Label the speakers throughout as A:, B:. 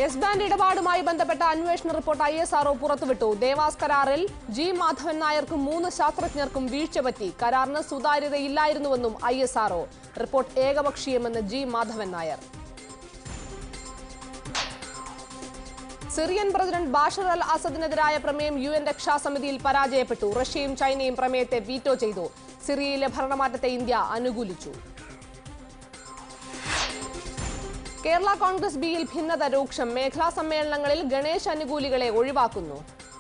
A: Yes band ഇടപാടുമായി ബന്ധപ്പെട്ട അന്വേഷണ റിപ്പോർട്ട് ഐ എസ് ആർഒ പുറത്തുവിട്ടു ദേവാസ് കരാറിൽ ജി മാധവൻ നായർക്കും മൂന്ന് ശാസ്ത്രജ്ഞർക്കും വീഴ്ച പറ്റി കരാറിന് സുതാര്യതയില്ലായിരുന്നുവെന്നും ഐ എസ് ആർഒ റിപ്പോർട്ട് ഏകപക്ഷീയമെന്ന് G Madhavan Nair Syrian president Bashar al അസദിനെതിരായ പ്രമേയം യു എൻ രക്ഷാസമിതിയിൽ പരാജയപ്പെട്ടു റഷ്യയും ചൈനയും പ്രമേയത്തെ വീറ്റോ ചെയ്തു സിറിയയിലെ ഭരണമാറ്റത്തെ ഇന്ത്യ അനുകൂലിച്ചു കേരള കോൺഗ്രസ് ബിയിൽ ഭിന്നത രൂക്ഷം മേഖലാ സമ്മേളനങ്ങളിൽ ഗണേശ് അനുകൂലികളെ ഒഴിവാക്കുന്നു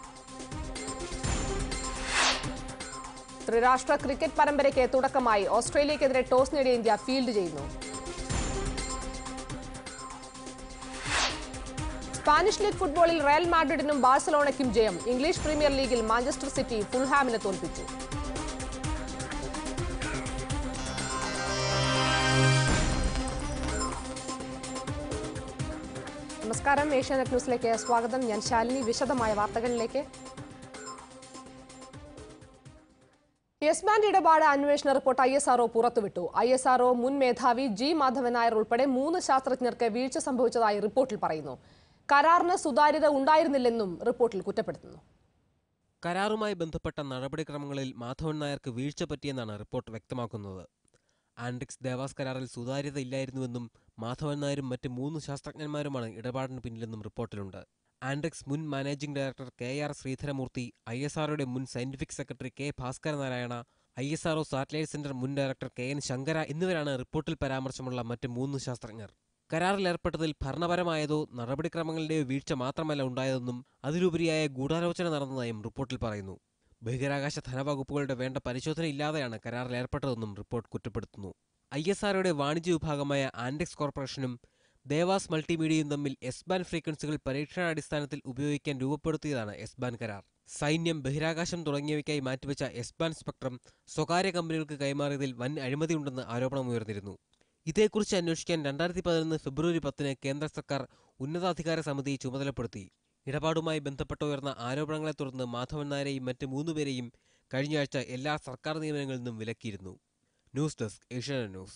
A: ത്രിരാഷ്ട്ര ക്രിക്കറ്റ് പരമ്പരയ്ക്ക് തുടക്കമായി ഓസ്ട്രേലിയക്കെതിരെ ടോസ് നേടിയ ഇന്ത്യ ഫീൽഡ് ചെയ്യുന്നു സ്പാനിഷ് ലീഗ് ഫുട്ബോളിൽ റയൽ മാഡ്രിഡിനും ബാഴ്സലോണയ്ക്കും ജയം ഇംഗ്ലീഷ് പ്രീമിയർ ലീഗിൽ മാഞ്ചസ്റ്റർ സിറ്റി ഫുൾഹാമിനെ തോൽപ്പിച്ചു നമസ്കാരം ഏഷ്യാനെറ്റ് ന്യൂസിലേക്ക് സ്വാഗതം ഞാൻ ശാലിനി വിശദമായ വാർത്തകളിലേക്ക് യെസ് ബാൻഡ് ഇടപാട് അന്വേഷണ റിപ്പോർട്ട് ഐ എസ് ആർഒ പുറത്തുവിട്ടു ഐ എസ് ആർഒ മുൻ മേധാവി ജി മാധവൻ നായർ ഉൾപ്പെടെ മൂന്ന് ശാസ്ത്രജ്ഞർക്ക് വീഴ്ച സംഭവിച്ചതായി റിപ്പോർട്ടിൽ പറയുന്നു കരാറിന് സുതാര്യത ഉണ്ടായിരുന്നില്ലെന്നും റിപ്പോർട്ടിൽ കുറ്റപ്പെടുത്തുന്നു
B: കരാറുമായി ബന്ധപ്പെട്ട നടപടിക്രമങ്ങളിൽ മാധവൻ നായർക്ക് വീഴ്ച പറ്റിയെന്നാണ് റിപ്പോർട്ട് വ്യക്തമാക്കുന്നത് ആൻഡ്രിക്സ് ദേവാസ് കരാറിൽ സുതാര്യത ഇല്ലായിരുന്നുവെന്നും മാധവൻ നായരും മറ്റ് മൂന്ന് ശാസ്ത്രജ്ഞന്മാരുമാണ് ഇടപാടിന് പിന്നിലെന്നും റിപ്പോർട്ടിലുണ്ട് ആൻഡ്രിക്സ് മുൻ managing director K R Sreedharamurthy ഐ എസ് ആർഒയുടെ മുൻ scientific secretary K Bhaskara Narayana ISRO satellite centre മുൻ ഡയറക്ടർ കെ എൻ ശങ്കര എന്നിവരാണ് റിപ്പോർട്ടിൽ പരാമർശമുള്ള മറ്റ് മൂന്ന് ശാസ്ത്രജ്ഞർ കരാറിലേർപ്പെട്ടതിൽ ഭരണപരമായതോ നടപടിക്രമങ്ങളുടെയോ വീഴ്ച മാത്രമല്ല ഉണ്ടായതെന്നും അതിലുപരിയായ ഗൂഢാലോചന നടന്നതായും റിപ്പോർട്ടിൽ പറയുന്നു ബഹിരാകാശ ധനവകുപ്പുകളുടെ വേണ്ട പരിശോധന ഇല്ലാതെയാണ് കരാറിൽ ഏർപ്പെട്ടതെന്നും റിപ്പോർട്ട് കുറ്റപ്പെടുത്തുന്നു ഐ എസ് ആർഒയുടെ വാണിജ്യ വിഭാഗമായ ആൻഡെക്സ് കോർപ്പറേഷനും ദേവാസ് മൾട്ടിമീഡിയയും തമ്മിൽ എസ് ബാൻ ഫ്രീക്വൻസികൾ പരീക്ഷണാടിസ്ഥാനത്തിൽ ഉപയോഗിക്കാൻ രൂപപ്പെടുത്തിയതാണ് എസ് ബാൻ കരാർ സൈന്യം ബഹിരാകാശം തുടങ്ങിയവയ്ക്കായി മാറ്റിവെച്ച എസ് ബാൻ സ്പെക്ട്രം സ്വകാര്യ കമ്പനികൾക്ക് കൈമാറിയതിൽ വൻ അഴിമതിയുണ്ടെന്ന് ആരോപണമുയർന്നിരുന്നു ഇതേക്കുറിച്ച് അന്വേഷിക്കാൻ രണ്ടായിരത്തി പതിനൊന്ന് ഫെബ്രുവരി പത്തിന് കേന്ദ്ര സർക്കാർ ഉന്നതാധികാര സമിതി ചുമതലപ്പെടുത്തി ഇടപാടുമായി ബന്ധപ്പെട്ട് ഉയർന്ന ആരോപണങ്ങളെ തുടർന്ന് മാധവൻ നായരെയും മറ്റ് മൂന്നുപേരെയും കഴിഞ്ഞയാഴ്ച എല്ലാ സർക്കാർ നിയമനങ്ങളിൽ നിന്നും വിലക്കിയിരുന്നു news desk Asianet news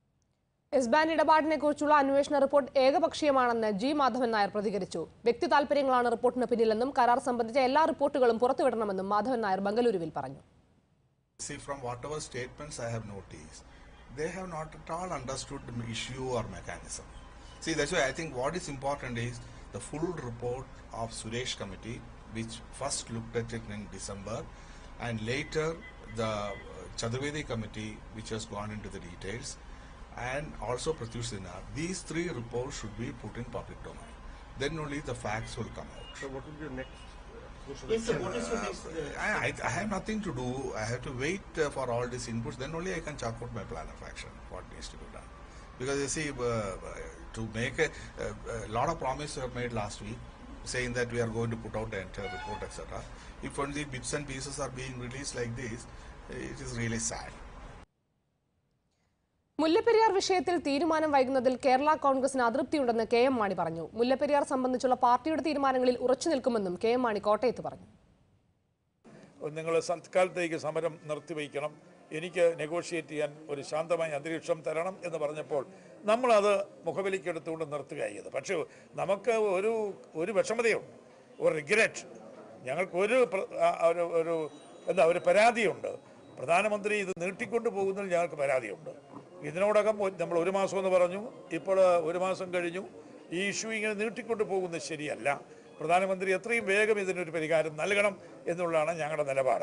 A: S band ഇടപാടിനെ കുറിച്ചുള്ള അന്വേഷണ റിപ്പോർട്ട് ഏകപക്ഷീയമാണെന്ന് ജി മാധവൻ നായർ പ്രതികരിച്ചു വ്യക്തി താൽപര്യങ്ങളാണ് റിപ്പോർട്ടിന് പിന്നിലെന്നും കരാർ സംബന്ധിച്ച എല്ലാ റിപ്പോർട്ടുകളും പുറത്തുവിടണമെന്നും മാധവൻ നായർ ബംഗളൂരുവിൽ പറഞ്ഞു
C: See, from whatever statements I have noticed, they have not at all understood the issue or mechanism. See, that's why I think what is important is the full report of Suresh committee, which first looked at it in December, and later the uh, Chaturvedi committee, which has gone into the details, and also Pratyush Sinha. These three reports should be put in public domain. Then only the facts will come out.
D: So what will be your next uh, course of
E: Yes, sir.
D: action?
E: What is your next? uh,
C: I, I, I have nothing to do. I have to wait uh, for all these inputs. Then only I can chalk out my plan of action. What needs to be done? Because you see, uh, uh, to make a, a, a lot of promises were made last week, saying that we are going to put out the entire report, etc. If only bits and pieces are being released like this, it is really sad.
A: Mullaperiyar വിഷയത്തിൽ തീരുമാനം വൈകുന്നതിൽ കേരള കോൺഗ്രസിന് അതൃപ്തിയുണ്ടെന്ന് K M Mani പറഞ്ഞു മുല്ലപ്പെരിയാർ സംബന്ധിച്ചുള്ള പാർട്ടിയുടെ തീരുമാനങ്ങളിൽ ഉറച്ചു നിൽക്കുമെന്നും K M Mani കോട്ടയത്ത് പറഞ്ഞു
F: നിങ്ങൾ തൽക്കാലത്തേക്ക് സമരം നിർത്തിവയ്ക്കണം എനിക്ക് നെഗോഷിയേറ്റ് ചെയ്യാൻ ഒരു ശാന്തമായ അന്തരീക്ഷം തരണം എന്ന് പറഞ്ഞപ്പോൾ നമ്മളത് മുഖവിലിക്കെടുത്തുകൊണ്ട് നിർത്തുകയായത് പക്ഷേ നമുക്ക് ഒരു ഒരു വിഷമതയുണ്ട് ഒരു റിഗ്രറ്റ് ഞങ്ങൾക്കൊരു പ്ര- ആ, ഒരു ഒരു എന്താ ഒരു പരാതിയുണ്ട് പ്രധാനമന്ത്രി ഇത് നീട്ടിക്കൊണ്ട് പോകുന്നതിൽ ഞങ്ങൾക്ക് പരാതിയുണ്ട് ഇതിനോടകം ഒ- നമ്മൾ ഒരു മാസം എന്ന് പറഞ്ഞു ഇപ്പോൾ ഒരു മാസം കഴിഞ്ഞു ഈ ഇഷ്യൂ ഇങ്ങനെ നീട്ടിക്കൊണ്ട് പോകുന്നത് ശരിയല്ല പ്രധാനമന്ത്രി എത്രയും വേഗം ഇതിനൊരു പരിഹാരം നൽകണം എന്നുള്ളതാണ് ഞങ്ങളുടെ നിലപാട്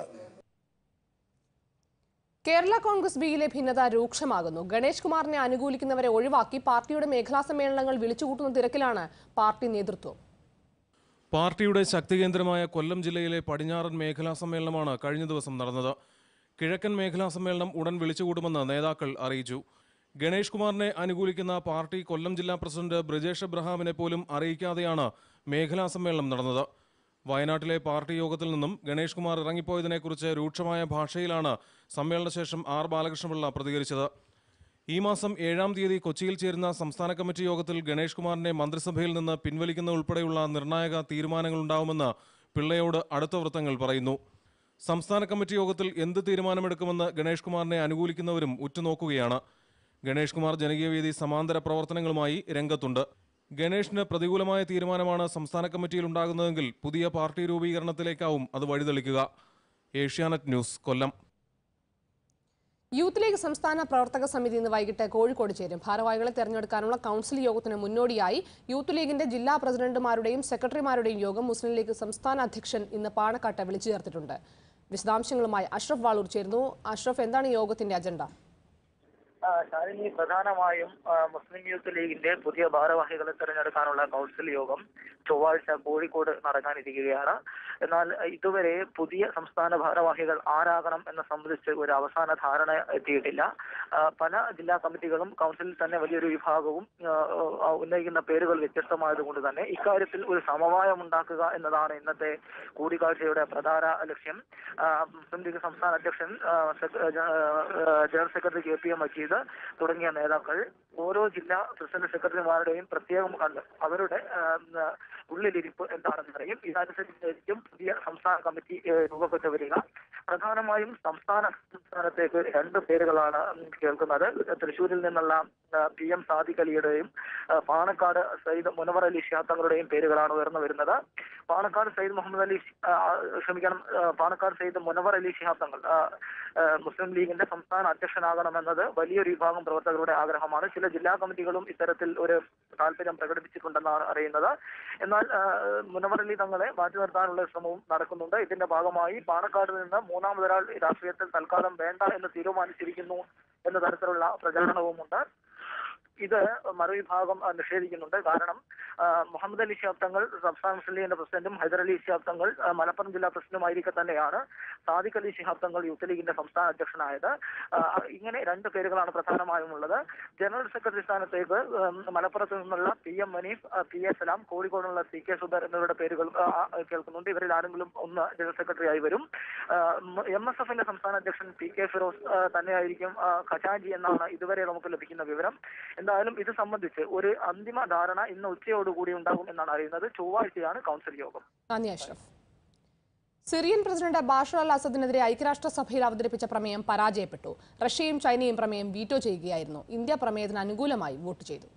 A: കേരള കോൺഗ്രസ് ബിയിലെ ഭിന്നത രൂക്ഷമാകുന്നു ഗണേഷ് കുമാറിനെ അനുകൂലിക്കുന്നവരെ ഒഴിവാക്കി പാർട്ടിയുടെ മേഖലാ സമ്മേളനങ്ങൾ വിളിച്ചുകൂട്ടുന്ന തിരക്കിലാണ് പാർട്ടി നേതൃത്വം
G: പാർട്ടിയുടെ ശക്തികേന്ദ്രമായ കൊല്ലം ജില്ലയിലെ പടിഞ്ഞാറൻ മേഖലാ സമ്മേളനമാണ് കഴിഞ്ഞ ദിവസം നടന്നത് കിഴക്കൻ മേഖലാ സമ്മേളനം ഉടൻ വിളിച്ചുകൂടുമെന്ന് നേതാക്കൾ അറിയിച്ചു ഗണേഷ് കുമാറിനെ അനുകൂലിക്കുന്ന പാർട്ടി കൊല്ലം ജില്ലാ പ്രസിഡന്റ് ബ്രിജേഷ് എബ്രഹാമിനെ പോലും അറിയിക്കാതെയാണ് മേഖലാ സമ്മേളനം നടന്നത് വയനാട്ടിലെ പാർട്ടി യോഗത്തിൽ നിന്നും ഗണേഷ് കുമാർ ഇറങ്ങിപ്പോയതിനെക്കുറിച്ച് രൂക്ഷമായ ഭാഷയിലാണ് സമ്മേളനശേഷം ആർ ബാലകൃഷ്ണപിള്ള പ്രതികരിച്ചത് ഈ മാസം ഏഴാം തീയതി കൊച്ചിയിൽ ചേരുന്ന സംസ്ഥാന കമ്മിറ്റി യോഗത്തിൽ ഗണേഷ് കുമാറിനെ മന്ത്രിസഭയിൽ നിന്ന് പിൻവലിക്കുന്ന ഉൾപ്പെടെയുള്ള നിർണായക തീരുമാനങ്ങളുണ്ടാവുമെന്ന് പിള്ളയോട് അടുത്ത വൃത്തങ്ങൾ പറയുന്നു സംസ്ഥാന കമ്മിറ്റി യോഗത്തിൽ എന്ത് തീരുമാനമെടുക്കുമെന്ന് ഗണേഷ് കുമാറിനെ അനുകൂലിക്കുന്നവരും ഉറ്റുനോക്കുകയാണ് ഗണേഷ് കുമാർ ജനകീയവേദി സമാന്തര പ്രവർത്തനങ്ങളുമായി രംഗത്തുണ്ട് ഗണേഷിന് പ്രതികൂലമായ തീരുമാനമാണ് സംസ്ഥാന കമ്മിറ്റിയിൽ ഉണ്ടാകുന്നതെങ്കിൽ പുതിയ പാർട്ടി രൂപീകരണത്തിലേക്കാവും അത് വഴിതെളിക്കുക Asianet news Kollam
A: youth league സംസ്ഥാന പ്രവർത്തക സമിതി ഇന്ന് വൈകിട്ട് കോഴിക്കോട് ചേരും ഭാരവാഹികളെ തെരഞ്ഞെടുക്കാനുള്ള കൗൺസിൽ യോഗത്തിന് മുന്നോടിയായി യൂത്ത് ലീഗിന്റെ ജില്ലാ പ്രസിഡന്റുമാരുടെയും സെക്രട്ടറിമാരുടെയും യോഗം മുസ്ലിം ലീഗ് സംസ്ഥാന അധ്യക്ഷൻ ഇന്ന് പാണക്കാട്ട് വിളിച്ചു ചേർത്തിട്ടുണ്ട് വിശദാംശങ്ങളുമായി അഷ്റഫ് വാളൂർ ചേരുന്നു അഷ്റഫ് എന്താണ് ഈ യോഗത്തിന്റെ അജണ്ട
E: ആ, ശാലിനി പ്രധാനമായും ആ, മുസ്ലിം യൂത്ത് ലീഗിന്റെ പുതിയ ഭാരവാഹികളെ തെരഞ്ഞെടുക്കാനുള്ള കൗൺസിൽ യോഗം ചൊവ്വാഴ്ച കോഴിക്കോട് നടക്കാനിരിക്കുകയാണ് എന്നാൽ ഇതുവരെ പുതിയ സംസ്ഥാന ഭാരവാഹികൾ ആരാകണം എന്ന സംബന്ധിച്ച് ഒരു അവസാന ധാരണ എത്തിയിട്ടില്ല ആ, പല ജില്ലാ കമ്മിറ്റികളും കൗൺസിലിൽ തന്നെ വലിയൊരു വിഭാഗവും ആ, ആ, ഉന്നയിക്കുന്ന പേരുകൾ വ്യത്യസ്തമായതുകൊണ്ട് തന്നെ ഇക്കാര്യത്തിൽ ഒരു സമവായം ഉണ്ടാക്കുക എന്നതാണ് ഇന്നത്തെ കൂടിക്കാഴ്ചയുടെ പ്രധാന ലക്ഷ്യം ആ, മുസ്ലിം ലീഗ് സംസ്ഥാന അധ്യക്ഷൻ ആ, സെക്ര- ആ, ആ, general secretary K P A Majeed തുടങ്ങിയ നേതാക്കൾ ഓരോ ജില്ലാ പ്രസിഡന്റ് സെക്രട്ടറിമാരുടെയും പ്രത്യേകം കണ്ട് അവരുടെ ആ, ആ, ഉള്ളിലിരിപ്പ് എന്താണെന്ന് അറിയും ഇതനുസരിച്ചായിരിക്കും പുതിയ സംസ്ഥാന കമ്മിറ്റി ഏ, രൂപപ്പെട്ടു വരിക പ്രധാനമായും സംസ്ഥാന സംസ്ഥാനത്തേക്ക് രണ്ട് പേരുകളാണ് കേൾക്കുന്നത് തൃശ്ശൂരിൽ നിന്നുള്ള പി എം സാദിഖ് അലിയുടെയും ആ, പാണക്കാട് സയ്യിദ് മുനവർ അലി ഷിഹാബ് തങ്ങളുടെയും പേരുകളാണ് ഉയർന്നു വരുന്നത് പാണക്കാട് സയ്യിദ് മുഹമ്മദ് അലി ഷി- ആ, ക്ഷമിക്കണം ആ, പാണക്കാട് സയ്യിദ് മുനവർ അലി ഷിഹാബ് തങ്ങൾ ആ, ആ, മുസ്ലിം ലീഗിന്റെ സംസ്ഥാന അധ്യക്ഷനാകണമെന്നത് വലിയൊരു വിഭാഗം പ്രവർത്തകരുടെ ആഗ്രഹമാണ് ചില ജില്ലാ കമ്മിറ്റികളും ഇത്തരത്തിൽ ഒരു താല്പര്യം പ്രകടിപ്പിച്ചിട്ടുണ്ടെന്നാണ് അറിയുന്നത് എന്നാൽ ആ, മുനവർ അലി തങ്ങളെ മാറ്റി നിർത്താനുള്ള ശ്രമവും നടക്കുന്നുണ്ട് ഇതിന്റെ ഭാഗമായി പാണക്കാട് നിന്ന് മൂന്നാമതൊരാൾ രാഷ്ട്രീയത്തിൽ തൽക്കാലം വേണ്ട എന്ന് തീരുമാനിച്ചിരിക്കുന്നു എന്ന തരത്തിലുള്ള പ്രചാരണവുമുണ്ട് ഇത് മറുവിഭാഗം ആ, നിഷേധിക്കുന്നുണ്ട് കാരണം ആ, മുഹമ്മദ് അലി ഷിഹാബ് തങ്ങൾ സംസ്ഥാന മുസ്ലിം ലീഗിന്റെ പ്രസിഡന്റും ഹൈദർ അലി ഷിഹാബ് തങ്ങൾ ആ, മലപ്പുറം ജില്ലാ പ്രസിഡന്റുമായിരിക്കെ തന്നെയാണ് സാദിഖ് അലി ഷിഹാബ് തങ്ങൾ യൂത്ത് ലീഗിന്റെ സംസ്ഥാന അധ്യക്ഷനായത് ആ, ഇങ്ങനെ രണ്ട് പേരുകളാണ് പ്രധാനമായും ഉള്ളത് ജനറൽ സെക്രട്ടറി സ്ഥാനത്തേക്ക് ഉം, മലപ്പുറത്ത് നിന്നുള്ള പി എം മനീഫ് ആ, പി എ സലാം കോഴിക്കോടുള്ള സി കെ സുബർ എന്നിവരുടെ പേരുകൾ ആ, ആ, കേൾക്കുന്നുണ്ട് ഇവരിൽ ആരെങ്കിലും ഒന്ന് ജനറൽ സെക്രട്ടറി ആയി വരും എം എസ് എഫിന്റെ സംസ്ഥാന അധ്യക്ഷൻ പി കെ ഫിറോസ് ആ, തന്നെയായിരിക്കും ആ, ഖജാൻജി എന്നാണ് ഇതുവരെ നമുക്ക് ലഭിക്കുന്ന വിവരം എന്തായാലും ഇത് സംബന്ധിച്ച് ഒരു അന്തിമ ധാരണ ഇന്ന് ഉച്ചയോടുകൂടി ഉണ്ടാകും എന്നാണ് അറിയുന്നത് ചൊവ്വാഴ്ചയാണ് കൗൺസിൽ യോഗം
A: നന്ദി Ashraf Syrian president Bashar al അസദിനെതിരെ ഐക്യരാഷ്ട്രസഭയിൽ അവതരിപ്പിച്ച പ്രമേയം പരാജയപ്പെട്ടു റഷ്യയും ചൈനയും പ്രമേയം വീറ്റോ ചെയ്യുകയായിരുന്നു ഇന്ത്യ പ്രമേയത്തിന് അനുകൂലമായി വോട്ട് ചെയ്തു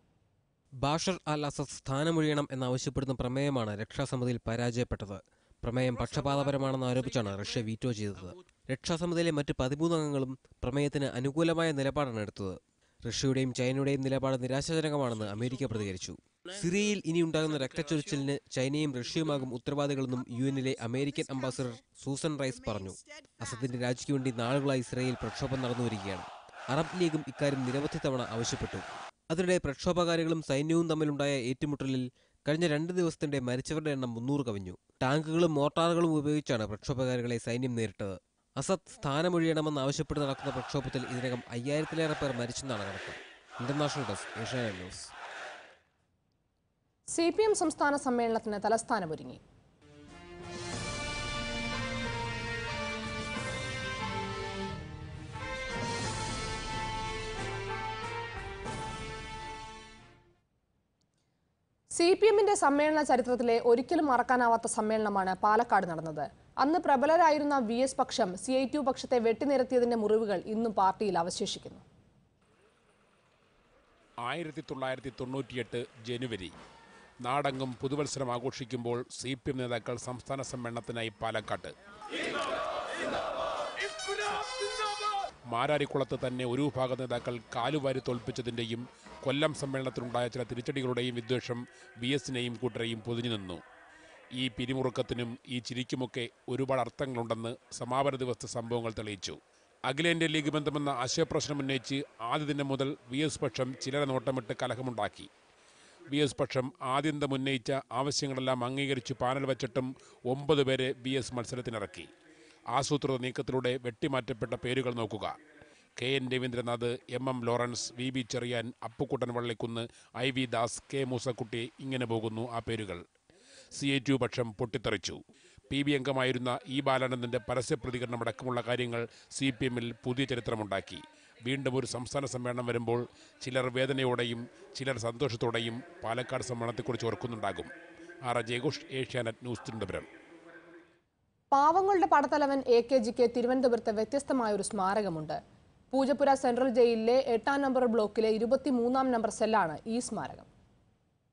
B: ബാഷർ അൽ അസദ് സ്ഥാനമൊഴിയണം എന്നാവശ്യപ്പെടുന്ന പ്രമേയമാണ് രക്ഷാസമിതിയിൽ പരാജയപ്പെട്ടത് പ്രമേയം പക്ഷപാതപരമാണെന്ന് ആരോപിച്ചാണ് റഷ്യ വീറ്റോ ചെയ്തത് രക്ഷാസമിതിയിലെ മറ്റ് പതിമൂന്ന് അംഗങ്ങളും പ്രമേയത്തിന് അനുകൂലമായ നിലപാടാണ് എടുത്തത് റഷ്യയുടെയും ചൈനയുടെയും നിലപാട് നിരാശാജനകമാണെന്ന് അമേരിക്ക പ്രതികരിച്ചു സിറിയയിൽ ഇനിയുണ്ടാകുന്ന രക്തച്ചൊരിച്ചിലിന് ചൈനയും റഷ്യയുമാകും ഉത്തരവാദികളെന്നും യു എന്നിലെ അമേരിക്കൻ അംബാസഡർ സൂസൻ റൈസ് പറഞ്ഞു അസദിന്റെ രാജിക്ക് വേണ്ടി നാളുകളായി ഇസ്രയേൽ പ്രക്ഷോഭം നടന്നുവരികയാണ് അറബ് ലീഗും ഇക്കാര്യം നിരവധി തവണ ആവശ്യപ്പെട്ടു അതിനിടെ പ്രക്ഷോഭകാരികളും സൈന്യവും തമ്മിലുണ്ടായ ഏറ്റുമുട്ടലിൽ കഴിഞ്ഞ രണ്ട് ദിവസത്തിന്റെ മരിച്ചവരുടെ എണ്ണം മുന്നൂറ് കവിഞ്ഞു ടാങ്കുകളും മോർട്ടാറുകളും ഉപയോഗിച്ചാണ് പ്രക്ഷോഭകാരികളെ സൈന്യം നേരിട്ടത് അസദ് സ്ഥാനമൊഴിയണമെന്ന് ആവശ്യപ്പെട്ട് നടക്കുന്ന പ്രക്ഷോഭത്തിൽ ഇതിനകം അയ്യായിരത്തിലേറെ പേർ മരിച്ചെന്നാണ് കണക്ക് international desk Asianet news
A: C P M സംസ്ഥാന സമ്മേളനത്തിന് തലസ്ഥാനമൊരുങ്ങി സി പി എമ്മിന്റെ സമ്മേളന ചരിത്രത്തിലെ ഒരിക്കലും മറക്കാനാവാത്ത സമ്മേളനമാണ് പാലക്കാട് നടന്നത് അന്ന് പ്രബലരായിരുന്ന വി എസ് പക്ഷം സി ഐ ടി പക്ഷത്തെ വെട്ടിനിരത്തിയതിന്റെ മുറിവുകൾ ഇന്നും പാർട്ടിയിൽ അവശേഷിക്കുന്നു
H: ആയിരത്തി തൊള്ളായിരത്തി തൊണ്ണൂറ്റിയെട്ട് ജനുവരി നാടെങ്ങും പുതുവത്സരം ആഘോഷിക്കുമ്പോൾ സി പി എം നേതാക്കൾ സംസ്ഥാന സമ്മേളനത്തിനായി പാലക്കാട്ട് മാരാരിക്കുളത്ത് തന്നെ ഒരു വിഭാഗം നേതാക്കൾ കാലുവാരി തോൽപ്പിച്ചതിൻ്റെയും കൊല്ലം സമ്മേളനത്തിലുണ്ടായ ചില തിരിച്ചടികളുടെയും വിദ്വേഷം വി എസിനെയും കൂട്ടരെയും പൊതിഞ്ഞു നിന്നു ഈ പിരിമുറുക്കത്തിനും ഈ ചിരിക്കുമൊക്കെ ഒരുപാട് അർത്ഥങ്ങളുണ്ടെന്ന് സമാപന ദിവസത്തെ സംഭവങ്ങൾ തെളിയിച്ചു അഖിലേന്ത്യാ ലീഗ് ബന്ധമെന്ന ആശയപ്രശ്നം ഉന്നയിച്ച് ആദ്യ ദിനം മുതൽ വി എസ് പക്ഷം ചിലരെ നോട്ടമിട്ട് കലഹമുണ്ടാക്കി വി എസ് പക്ഷം ആദ്യന്തം ഉന്നയിച്ച ആവശ്യങ്ങളെല്ലാം അംഗീകരിച്ച് പാനൽ വച്ചിട്ടും ഒമ്പത് പേരെ വി എസ് മത്സരത്തിനിറക്കി ആസൂത്രിത നീക്കത്തിലൂടെ വെട്ടിമാറ്റപ്പെട്ട പേരുകൾ നോക്കുക K N Raveendranath M M Lawrence V B Cheriyan Appukuttan Vallikkunnu I V Das K Moosakutty ഇങ്ങനെ പോകുന്നു ആ പേരുകൾ സി എ ടു പക്ഷം പൊട്ടിത്തെറിച്ചു പി ബി അംഗമായിരുന്ന ഇ ബാലാനന്ദന്റെ പരസ്യ പ്രതികരണം അടക്കമുള്ള കാര്യങ്ങൾ സി പി എമ്മിൽ പുതിയ ചരിത്രമുണ്ടാക്കി വീണ്ടും ഒരു സംസ്ഥാന സമ്മേളനം വരുമ്പോൾ ചിലർ വേദനയോടെയും ചിലർ സന്തോഷത്തോടെയും പാലക്കാട് സമ്മേളനത്തെക്കുറിച്ച് ഓർക്കുന്നുണ്ടാകും ആർ ജയഘോഷ് ഏഷ്യാനെറ്റ് ന്യൂസ് തിരുവനന്തപുരം
A: പാവങ്ങളുടെ പടത്തലവൻ എ കെ ജിക്ക് തിരുവനന്തപുരത്ത് വ്യത്യസ്തമായ ഒരു സ്മാരകമുണ്ട് പൂജപ്പുര സെൻട്രൽ ജയിലിലെ എട്ടാം നമ്പർ ബ്ലോക്കിലെ ഇരുപത്തിമൂന്നാം നമ്പർ സെല്ലാണ് ഈ സ്മാരകം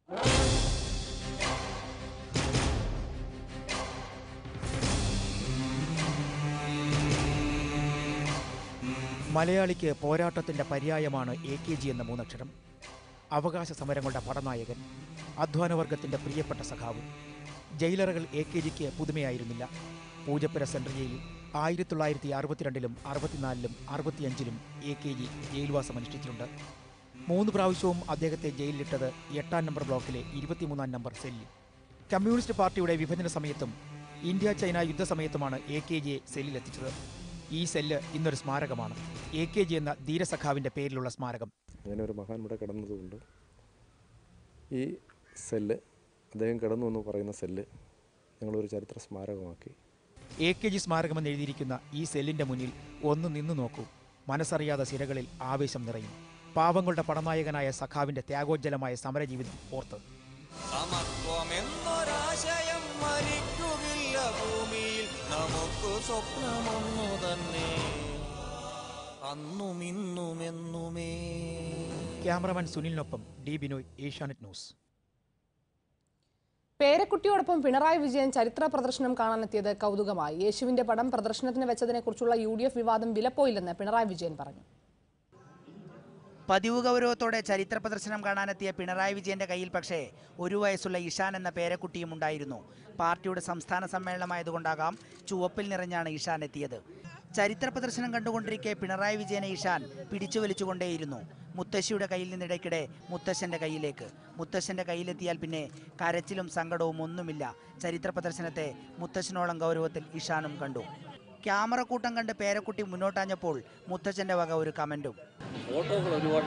I: മലയാളിക്ക് പോരാട്ടത്തിന്റെ പര്യായമാണ് എ കെ ജി എന്ന മൂന്നക്ഷരം അവകാശ സമരങ്ങളുടെ പടനായകൻ അധ്വാനവർഗത്തിന്റെ പ്രിയപ്പെട്ട സഖാവ് ജയിലറകൾ എ കെ ജിക്ക് പുതുമയായിരുന്നില്ല പൂജപ്പുര സെൻട്രൽ ജയിലിൽ ആയിരത്തി തൊള്ളായിരത്തി അറുപത്തിരണ്ടിലും അറുപത്തിനാലിലും അറുപത്തിയഞ്ചിലും എ കെ ജി ജയിൽവാസം അനുഷ്ഠിച്ചിട്ടുണ്ട് മൂന്ന് പ്രാവശ്യവും അദ്ദേഹത്തെ ജയിലിലിട്ടത് എട്ടാം നമ്പർ ബ്ലോക്കിലെ ഇരുപത്തിമൂന്നാം നമ്പർ സെല്ലിൽ കമ്മ്യൂണിസ്റ്റ് പാർട്ടിയുടെ വിഭജന സമയത്തും ഇന്ത്യ ചൈന യുദ്ധസമയത്തുമാണ് എ കെ ജിയെ സെല്ലിലെത്തിച്ചത് ഈ സെല്ല് ഇന്നൊരു സ്മാരകമാണ് എ കെ ജി എന്ന ധീരസഖാവിന്റെ പേരിലുള്ള സ്മാരകം
D: അങ്ങനെ ഒരു മഹാൻ ഇവിടെ കിടന്നതുകൊണ്ട് ഈ സെല്ല് അദ്ദേഹം കിടന്നു എന്ന് പറയുന്ന സെല്ല് ഞങ്ങളൊരു ചരിത്ര സ്മാരകമാക്കി
I: എ കെ ജി സ്മാരകമെന്ന് എഴുതിയിരിക്കുന്ന ഈ സെല്ലിന്റെ മുന്നിൽ ഒന്ന് നിന്നു നോക്കൂ മനസ്സറിയാതെ സിരകളിൽ ആവേശം നിറയും പാവങ്ങളുടെ പടനായകനായ സഖാവിന്റെ ത്യാഗോജ്ജലമായ സമരജീവിതം ഓർത്ത്
J: സമത്വമെന്നൊരാശയം മരിക്കുകില്ല ഭൂമിയിൽ നമുക്ക് സ്വപ്നമൊന്നു തന്നെ അന്നും ഇന്നും എന്നുമേ
I: ക്യാമറമാൻ സുനിലിനൊപ്പം ഡി ബിനോയ് ഏഷ്യാനെറ്റ് ന്യൂസ്
A: പേരക്കുട്ടിയോടൊപ്പം പിണറായി വിജയൻ ചരിത്ര പ്രദർശനം കാണാനെത്തിയത് കൗതുകമായി യേശുവിന്റെ പടം പ്രദർശനത്തിന് വെച്ചതിനെക്കുറിച്ചുള്ള യു ഡി എഫ് വിവാദം വിലപ്പോയില്ലെന്ന് പിണറായി വിജയൻ പറഞ്ഞു
K: പതിവ് ഗൗരവത്തോടെ ചരിത്ര പ്രദർശനം കാണാനെത്തിയ പിണറായി വിജയന്റെ കയ്യിൽ പക്ഷേ ഒരു വയസ്സുള്ള ഇഷാൻ എന്ന പേരക്കുട്ടിയും ഉണ്ടായിരുന്നു പാർട്ടിയുടെ സംസ്ഥാന സമ്മേളനമായതുകൊണ്ടാകാം ചുവപ്പിൽ നിറഞ്ഞാണ് ഇഷാൻ എത്തിയത് ചരിത്ര പ്രദർശനം കണ്ടുകൊണ്ടിരിക്കെ പിണറായി വിജയനെ ഇഷാൻ പിടിച്ചു വലിച്ചുകൊണ്ടേയിരുന്നു മുത്തശ്ശിയുടെ കയ്യിൽ നിന്നിടയ്ക്കിടെ മുത്തശ്ശന്റെ കയ്യിലേക്ക് മുത്തശ്ശന്റെ കയ്യിലെത്തിയാൽ പിന്നെ കരച്ചിലും സങ്കടവും ഒന്നുമില്ല ചരിത്ര പ്രദർശനത്തെ മുത്തശ്ശനോളം ഗൗരവത്തിൽ ഇഷാനും കണ്ടു ക്യാമറ കൂട്ടം കണ്ട് പേരക്കുട്ടി മുന്നോട്ടാഞ്ഞപ്പോൾ മുത്തച്ഛന്റെ വക ഒരു കമന്റും
L: ഫോട്ടോകൾ ഒരുപാട്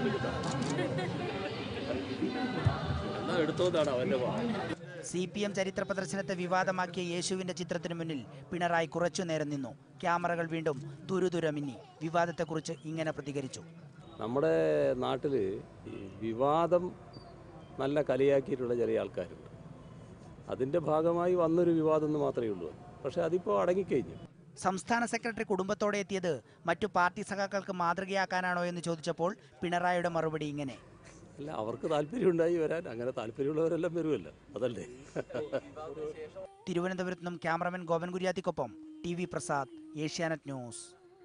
L: എന്നാ എടുത്തോന്നാണ് അവന്റെ
K: സി പി എം ചരിത്ര പ്രദർശനത്തെ വിവാദമാക്കിയ യേശുവിന്റെ ചിത്രത്തിനു മുന്നിൽ പിണറായി കുറച്ചു നേരം നിന്നു ക്യാമറകൾ വീണ്ടും തുരുതുര മിന്നി വിവാദത്തെക്കുറിച്ച് ഇങ്ങനെ പ്രതികരിച്ചു
L: നമ്മുടെ നാട്ടിൽ ഈ വിവാദം നല്ല കലയാക്കിയിട്ടുള്ള ചെറിയ ആൾക്കാരുണ്ട് അതിൻ്റെ ഭാഗമായി വന്നൊരു വിവാദം എന്ന് മാത്രമേ ഉള്ളൂ പക്ഷേ അതിപ്പോൾ അടങ്ങിക്കഴിഞ്ഞു
K: സംസ്ഥാന സെക്രട്ടറി കുടുംബത്തോടെ എത്തിയത് മറ്റു പാർട്ടി സഖാക്കൾക്ക് മാതൃകയാക്കാനാണോ എന്ന് ചോദിച്ചപ്പോൾ പിണറായിയുടെ മറുപടി ഇങ്ങനെ
L: അല്ല അവർക്ക് താല്പര്യമുണ്ടായി വരാൻ അങ്ങനെ താല്പര്യമുള്ളവരെല്ലാം വരുമല്ലോ അതല്ലേ
K: തിരുവനന്തപുരത്ത് നിന്നും ക്യാമറമാൻ ഗോപൻ കുര്യാത്തിക്കൊപ്പം T V Prasad Asianet news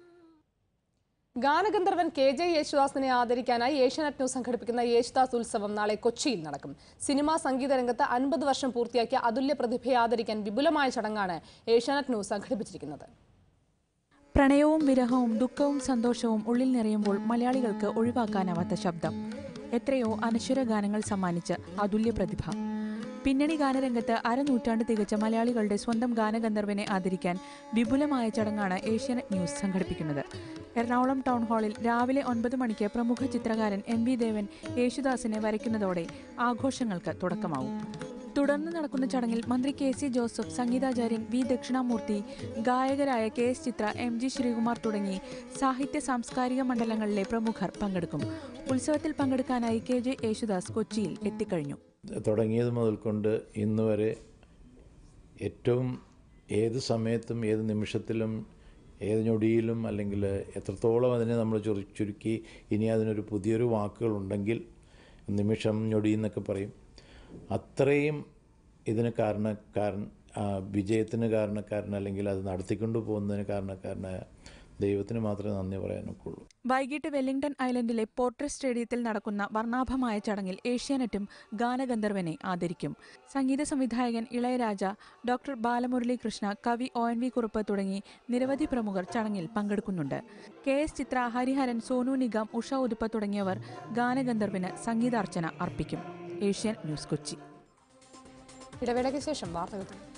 A: ഗാനഗന്ധർവൻ കെ ജെ യേശുദാസിനെ ആദരിക്കാനായി ഏഷ്യാനെറ്റ് ന്യൂസ് സംഘടിപ്പിക്കുന്ന യേശുദാസ് ഉത്സവം നാളെ കൊച്ചിയിൽ നടക്കും സിനിമാ സംഗീത രംഗത്ത് അൻപത് വർഷം പൂർത്തിയാക്കിയ അതുല്യ പ്രതിഭയെ ആദരിക്കാൻ വിപുലമായ ചടങ്ങാണ് ഏഷ്യാനെറ്റ് ന്യൂസ് സംഘടിപ്പിച്ചിരിക്കുന്നത്
M: പ്രണയവും വിരഹവും ദുഃഖവും സന്തോഷവും ഉള്ളിൽ നിറയുമ്പോൾ മലയാളികൾക്ക് ഒഴിവാക്കാനാവാത്ത ശബ്ദം എത്രയോ അനശ്വര ഗാനങ്ങൾ സമ്മാനിച്ച് അതുല്യ പ്രതിഭ പിന്നണി ഗാനരംഗത്ത് അരനൂറ്റാണ്ട് തികച്ച മലയാളികളുടെ സ്വന്തം ഗാനഗന്ധർവനെ ആദരിക്കാൻ വിപുലമായ ചടങ്ങാണ് ഏഷ്യാനെറ്റ് ന്യൂസ് സംഘടിപ്പിക്കുന്നത് എറണാകുളം ടൗൺ ഹാളിൽ രാവിലെ ഒൻപത് മണിക്ക് പ്രമുഖ ചിത്രകാരൻ എം വി ദേവൻ യേശുദാസിനെ വരയ്ക്കുന്നതോടെ ആഘോഷങ്ങൾക്ക് തുടക്കമാവും തുടർന്ന് നടക്കുന്ന ചടങ്ങിൽ മന്ത്രി കെ സി ജോസഫ് സംഗീതാചാര്യൻ വി ദക്ഷിണാമൂർത്തി ഗായകരായ K S Chithra M G Sreekumar തുടങ്ങി സാഹിത്യ സാംസ്കാരിക മണ്ഡലങ്ങളിലെ പ്രമുഖർ പങ്കെടുക്കും ഉത്സവത്തിൽ പങ്കെടുക്കാനായി കെ ജെ യേശുദാസ് കൊച്ചിയിൽ എത്തിക്കഴിഞ്ഞു
N: തുടങ്ങിയത് മുതൽക്കൊണ്ട് ഇന്ന് വരെ ഏറ്റവും ഏത് സമയത്തും ഏത് നിമിഷത്തിലും ഏത് ഞൊടിയിലും അല്ലെങ്കിൽ എത്രത്തോളം അതിനെ നമ്മൾ ചുരു ചുരുക്കി ഇനി അതിനൊരു പുതിയൊരു വാക്കുകളുണ്ടെങ്കിൽ നിമിഷം ഞൊടി എന്നൊക്കെ പറയും അത്രയും ഇതിന് കാരണക്കാരൻ ആ, വിജയത്തിന് കാരണക്കാരൻ അല്ലെങ്കിൽ അത് നടത്തിക്കൊണ്ടു പോകുന്നതിന് കാരണക്കാരനായ ദൈവത്തിന് മാത്രമേ നന്ദി പറയാനൊക്കുള്ളൂ
M: വൈകിട്ട് വെല്ലിംഗ്ടൺ ഐലൻഡിലെ പോർട്ടർ സ്റ്റേഡിയത്തിൽ നടക്കുന്ന വർണ്ണാഭമായ ചടങ്ങിൽ ഏഷ്യാനെറ്റും ഗാനഗന്ധർവനെ ആദരിക്കും സംഗീത സംവിധായകൻ ഇളയരാജ ഡോക്ടർ ബാലമുരളി കൃഷ്ണ കവി ഒ എൻ വി കുറുപ്പ് തുടങ്ങി നിരവധി പ്രമുഖർ ചടങ്ങിൽ പങ്കെടുക്കുന്നുണ്ട് കെ എസ് ചിത്ര ഹരിഹരൻ സോനു നിഗം ഉഷ ഉതുപ്പ തുടങ്ങിയവർ ഗാനഗന്ധർവിന് സംഗീതാർച്ചന അർപ്പിക്കും ഏഷ്യൻ ന്യൂസ് കൊച്ചി
A: ഇടവേളയ്ക്ക് ശേഷം വാർത്തകൾ തുടരും.